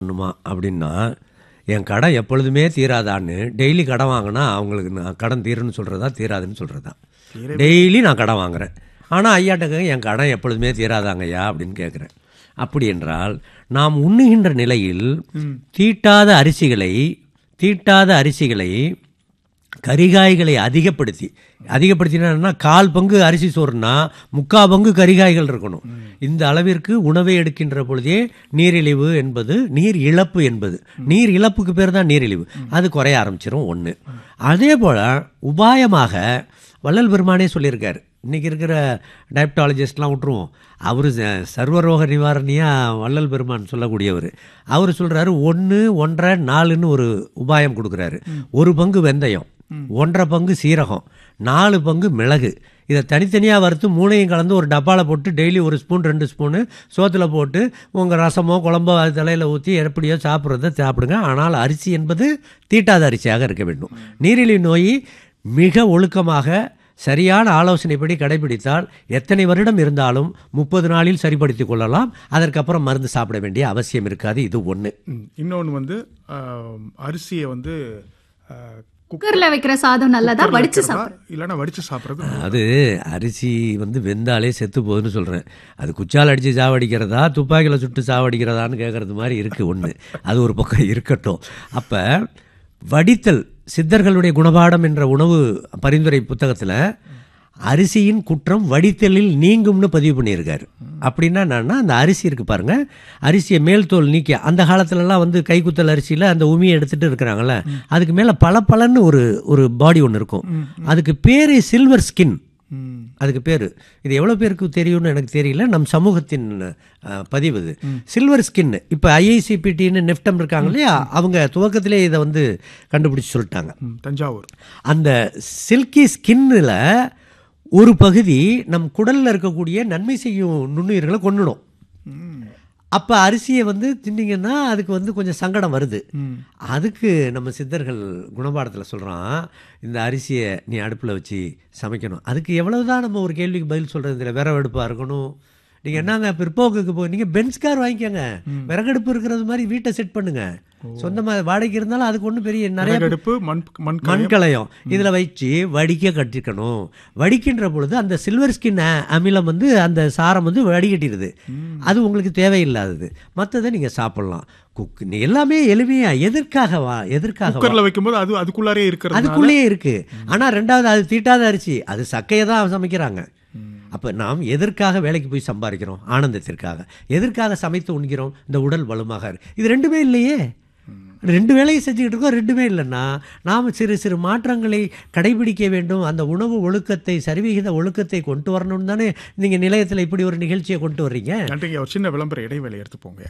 பண்ணுமா அப்படின்னா என் கடன் எப்பொழுதுமே தீராதான்னு டெய்லி கடன் வாங்கினா அவங்களுக்கு நான் கடன் தீருன்னு சொல்கிறதா தீராதுன்னு சொல்கிறதா டெய்லி நான் கடன் வாங்குறேன் ஆனால் ஐயாட்ட என் கடன் எப்பொழுதுமே தீராதாங்க ஐயா அப்படின்னு கேட்குறேன் அப்படி என்றால் நாம் உண்ணுகின்ற நிலையில் தீட்டாத அரிசிகளை தீட்டாத அரிசிகளை கரிகாய்களை அதிகப்படுத்தி அதிகப்படுத்தினா கால் பங்கு அரிசி சோறுனா முக்கா பங்கு கரிகாய்கள் இருக்கணும் இந்த அளவிற்கு உணவை எடுக்கின்ற பொழுதே நீரிழிவு என்பது நீர் இழப்பு என்பது நீர் இழப்புக்கு பேர் தான் நீரிழிவு அது குறைய ஆரம்பிச்சிரும் ஒன்று அதே போல் உபாயமாக வள்ளல் பெருமானே சொல்லியிருக்காரு இன்றைக்கி இருக்கிற டயப்டாலஜிஸ்ட்லாம் விட்டுருவோம் அவர் சர்வரோக நிவாரணியாக வள்ளல் பெருமான் சொல்லக்கூடியவர் அவர் சொல்கிறாரு ஒன்று ஒன்றரை நாலுன்னு ஒரு உபாயம் கொடுக்குறாரு ஒரு பங்கு வெந்தயம் ஒன்றரை பங்கு சீரகம் நாலு பங்கு மிளகு இதை தனித்தனியாக வறுத்து மூணையும் கலந்து ஒரு டப்பாவில் போட்டு டெய்லி ஒரு ஸ்பூன் ரெண்டு ஸ்பூனு சோத்தில் போட்டு உங்கள் ரசமோ குழம்போ அது தலையில் ஊற்றி எப்படியோ சாப்பிட்றத சாப்பிடுங்க ஆனால் அரிசி என்பது தீட்டாத அரிசியாக இருக்க வேண்டும் நீரிழிவு நோய் மிக ஒழுக்கமாக சரியான ஆலோசனைப்படி கடைபிடித்தால் எத்தனை வருடம் இருந்தாலும் முப்பது நாளில் சரிப்படுத்திக் கொள்ளலாம் அதற்கப்புறம் மருந்து சாப்பிட வேண்டிய அவசியம் இருக்காது இது ஒன்று இன்னொன்று வந்து அரிசியை வந்து ஆ, குக்கர்ல வைக்கிற சாதம் நல்லதா குக்கர்ல வடிச்சு வைக்கிறதா, சாப்பிடுறது இல்லைன்னா வடிச்சு சாப்பிட்றது அது அரிசி வந்து வெந்தாலே செத்து போகுதுன்னு சொல்கிறேன் அது குச்சால் அடித்து சாவடிக்கிறதா துப்பாக்கியில் சுட்டு சாவடிக்கிறதான்னு கேட்குறது மாதிரி இருக்குது ஒன்று அது ஒரு பக்கம் இருக்கட்டும் அப்போ வடித்தல் சித்தர்களுடைய குணபாடம் என்ற உணவு பரிந்துரை புத்தகத்தில் அரிசியின் குற்றம் வடித்தலில் நீங்கும்னு பதிவு பண்ணியிருக்காரு அப்படின்னா என்னன்னா அந்த அரிசி இருக்கு பாருங்க அரிசியை மேல் தோல் நீக்கி அந்த காலத்துலலாம் வந்து கைக்குத்தல் அரிசியில் அந்த உமியை எடுத்துட்டு இருக்கிறாங்கல்ல அதுக்கு மேலே பல ஒரு ஒரு பாடி ஒன்று இருக்கும் அதுக்கு பேரே சில்வர் ஸ்கின் ம். அதுக்கு பேர் இது எவ்வளோ பேருக்கு தெரியும்னு எனக்கு தெரியல நம் சமூகத்தின் அஹ், பதிவு இது சில்வர் ஸ்கின் இப்போ ஐஐசிபிடின்னு நெஃப்டம் இருக்காங்க இல்லையா அவங்க துவக்கத்திலே இதை வந்து கண்டுபிடிச்சு சொல்லிட்டாங்க ம், தஞ்சாவூர் அந்த சில்கி ஸ்கின்னில் ஒரு பகுதி நம் குடலில் இருக்கக்கூடிய நன்மை செய்யும் நுண்ணுயிர்களை கொன்னுடும் அப்போ அரிசியை வந்து தின்னீங்கன்னா அதுக்கு வந்து கொஞ்சம் சங்கடம் வருது அதுக்கு நம்ம சித்தர்கள் குணபாடத்தில் சொல்கிறான் இந்த அரிசியை நீ அடுப்பில் வச்சு சமைக்கணும் அதுக்கு எவ்வளவுதான் நம்ம ஒரு கேள்விக்கு பதில் சொல்கிறது இதில் விறகு அடுப்பாக இருக்கணும் நீங்கள் என்னங்க பிற்போக்குக்கு போய் நீங்கள் பென்ஸ் கார் வாங்கிக்கோங்க விறகடுப்பு இருக்கிறது மாதிரி வீட்டை செட் பண்ணுங்க சொந்தமாக வாடகைக்கு இருந்தாலும் அதுக்கு ஒன்றும் பெரிய நிறைய அடுப்பு மண் மண் மண்கலயம் இதில் வச்சு வடிக்க கட்டிக்கணும் வடிக்கின்ற பொழுது அந்த சில்வர் ஸ்கின் அமிலம் வந்து அந்த சாரம் வந்து வடிகட்டிடுது அது உங்களுக்கு தேவையில்லாதது மற்றதை நீங்கள் சாப்பிட்லாம் குக் நீ எல்லாமே எளிமையா எதற்காக வா எதற்காக வா குக்கர்ல வைக்கும்போது அது அதுக்குள்ளாரே இருக்கிறது அதுக்குள்ளேயே இருக்கு ஆனா ரெண்டாவது அது தீட்டாத அரிசி அது சக்கையை தான் சமைக்கிறாங்க அப்ப நாம் எதற்காக வேலைக்கு போய் சம்பாதிக்கிறோம் ஆனந்தத்திற்காக எதற்காக சமைத்து உண்கிறோம் இந்த உடல் வலுமாக இருக்கு. இது ரெண்டுமே இல்லையே ரெண்டு வேலையை செஞ்சுக்கிட்டு இருக்கோம் ரெண்டுமே இல்லைன்னா நாம் சிறு சிறு மாற்றங்களை கடைபிடிக்க வேண்டும் அந்த உணவு ஒழுக்கத்தை சரிவிகித ஒழுக்கத்தை கொண்டு வரணும்னு தானே நீங்கள் நிலையத்தில் இப்படி ஒரு நிகழ்ச்சியை கொண்டு வர்றீங்க நன்றிங்க ஒரு சின்ன விளம்பர இடைவேளை எடுத்துப்போங்க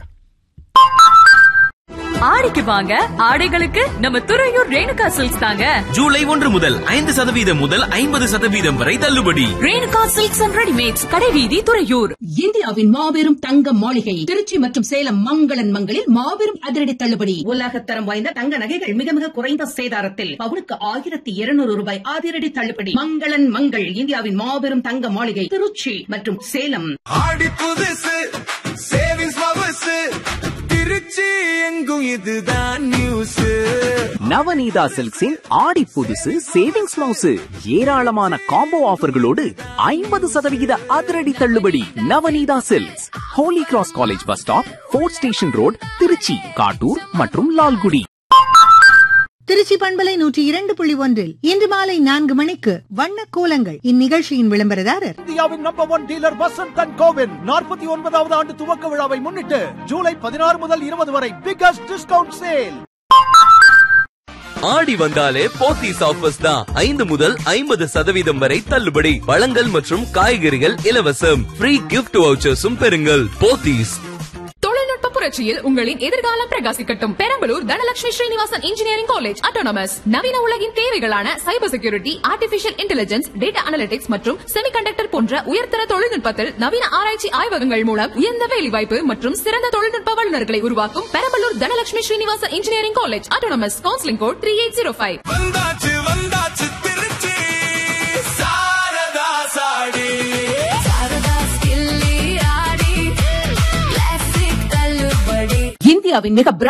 ஆடிக்கு வாங்க ஆடைகளுக்கு நம்ம துறையூர் ரேணுகா சில்க்ஸ் தாங்க ஜூலை ஒன்று முதல் ஐந்து சதவீதம் முதல் ஐம்பது சதவீதம் வரை தள்ளுபடி ரேணுகா சில்க்ஸ் அண்ட் ரெடிமேட்ஸ் கடைவீதி துறையூர் இந்தியாவின் மாபெரும் தங்க மாளிகை திருச்சி மற்றும் சேலம் மங்களன் மங்களில் மாபெரும் அதிரடி தள்ளுபடி உலகத்தரம் வாய்ந்த தங்க நகைகள் மிக மிக குறைந்த சேதாரத்தில் பவுனுக்கு ஆயிரத்தி இருநூறு ரூபாய் அதிரடி தள்ளுபடி மங்களன் மங்கள் இந்தியாவின் மாபெரும் தங்க மாளிகை திருச்சி மற்றும் சேலம் ஆடி புதுசு சேவிங்ஸ் பவசு திருச்சி எங்கும் இதுதான் நியூஸ் நவநீதா சில்க்ஸின் ஆடி புதுசு சேவிங்ஸ் மவுசு ஏராளமான காம்போ ஆஃபர்களோடு ஐம்பது சதவிகித அதிரடி தள்ளுபடி Navaneetha silks holy cross college bus stop fort station road Trichy Kattur மற்றும் லால்குடி திருச்சி பண்பலை நூற்றி இரண்டு புள்ளி ஒன்றில் இன்று மாலை நான்கு மணிக்கு வண்ண கோலங்கள் இந்நிகழ்ச்சியின் விளம்பரதாரர் இந்தியாவின் number one dealer Vasanth and கோவின் நாற்பத்தி ஒன்பதாவது ஆண்டு துவக்க விழாவை முன்னிட்டு ஜூலை பதினாறு முதல் இருபது வரை பிகஸ்ட் டிஸ்கவுண்ட் சேல் ஆடி வந்தாலே போத்தீஸ் ஆஃபர்ஸ் தான் ஐந்து முதல் ஐம்பது சதவீதம் வரை தள்ளுபடி பழங்கள் மற்றும் காய்கறிகள் இலவசம் ஃப்ரீ கிஃப்ட் வவுச்சர்ஸும் பெறுங்கள் போத்தீஸ் தொழில்நுட்ப புரட்சியில் உங்களின் எதிர்காலம் பிரகாசிக்கட்டும் Perambalur Dhanalakshmi Srinivasan engineering college autonomous நவீன உலகின் தேவைகளான cyber security artificial intelligence data analytics மற்றும் செமிகண்டக்டர் போன்ற உயர்தர தொழில்நுட்பத்தில் நவீன ஆராய்ச்சி ஆய்வகங்கள் மூலம் உயர்ந்த வேலைவாய்ப்பு மற்றும் சிறந்த தொழில்நுட்ப வல்லுநர்களை உருவாக்கும் Perambalur Dhanalakshmi Srinivasan engineering college autonomous counselling code three eight zero five வந்தாச்சு வந்தாச்சு திருச்சி சாரதா சாடி இந்தியா இந்தியாவின் மிக